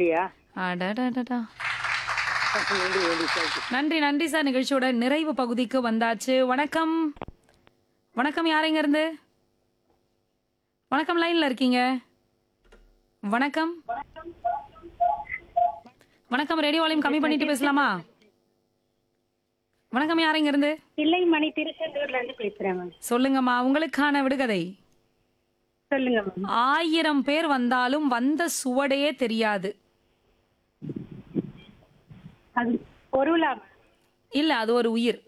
அப்படியா அடடடடா நன்றி நன்றி தேங்க்யூ நன்றி நன்றி சார் நிகழ்ச்சியோட நிறைவு பகுதிக்கு வந்தாச்சு வணக்கம் வணக்கம் யாரைங்க இருந்து வணக்கம் லைன்ல இருக்கீங்க வணக்கம் வணக்கம் ரேடியோ வால்யூம் கம்மி பண்ணிட்டு பேசலாமா வணக்கம் யாரைங்க இருந்து இல்லை மணி திருச்செந்தூர்ல இருந்து பேசுறேன் மேம் சொல்லுங்கம்மா உங்களுக்கான விடுகதை சொல்லுங்க மேம் ஆயிரம் பேர் வந்தாலும் வந்த சுவடையே தெரியாது அது பொருளா இல்ல அது ஒரு உயிர்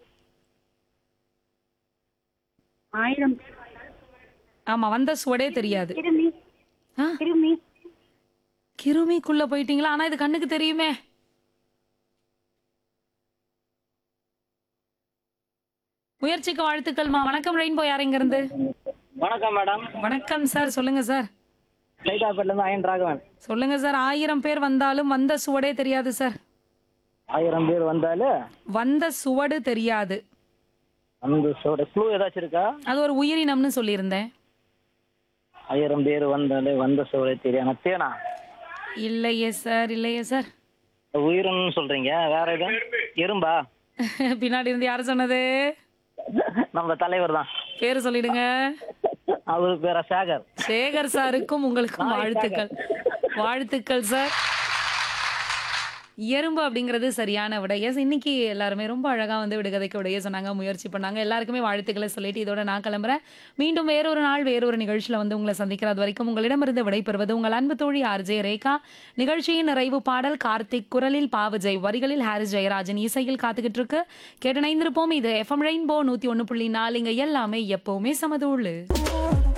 ஆயிரம் ஆமா வந்த சுவடே தெரியாது கிருமி ஆ? கிருமி கிருமிக்குள்ள போயிட்டீங்களா ஆனா இது கண்ணுக்கு தெரியுமே முயற்சிக்கு வாழ்த்துக்கள்மா வணக்கம் ரெயின்போ யாருங்க இருந்து வணக்கம் மேடம் வணக்கம் சார் சொல்லுங்க சார் சைதாப்பேட்ல இருந்து அயன் ராகவன் சொல்லுங்க சார் ஆயிரம் பேர் வந்தாலும் வந்த சுவடே தெரியாது சார் ஆயிரம் பேர் வந்தாலும் வந்த சுவடு தெரியாது அந்த சோட க்ளூ ஏதாச்சும் இருக்கா அது ஒரு உயிரினம்னு சொல்லியிருந்தேன் ஆயிரம் பேர் வந்தாலே வந்த சோட தெரியும் தேனா இல்லையே சார் இல்லையே சார் உயிரினம்னு சொல்றீங்க வேற எதுவும் எறும்பா பின்னாடி இருந்து யார் சொன்னது நம்ம தலைவர் தான் பேரு சொல்லிடுங்க அவரு பேர சேகர் சேகர் சாருக்கும் உங்களுக்கும் வாழ்த்துக்கள் வாழ்த்துக்கள் சார் எறும்பு அப்படிங்கிறது சரியான விடை எஸ் இன்னைக்கு எல்லாருமே ரொம்ப அழகா வந்து விடுகதைக்கு விடைய சொன்னாங்க முயற்சி பண்ணாங்க எல்லாருக்குமே வாழ்த்துக்களை சொல்லிட்டு இதோட நான் கிளம்புறேன் மீண்டும் வேறொரு நாள் வேறொரு நிகழ்ச்சியில வந்து உங்களை சந்திக்கிறது வரைக்கும் உங்களிடமிருந்து விடைபெறுவது உங்கள் அன்பு தோழி ஆர்ஜே ரேகா நிகழ்ச்சியின் நிறைவு பாடல் கார்த்திக் குரலில் பாவஜெய் வரிகளில் ஹாரிஸ் ஜெயராஜன் இசையில் காத்துக்கிட்டு இருக்கு கேட்டு இணைந்திருப்போம் இது எஃப்எம் ரெயின்போ நூத்தி ஒன்னு புள்ளி நாலு இங்க எல்லாமே எப்பவுமே சமதூளு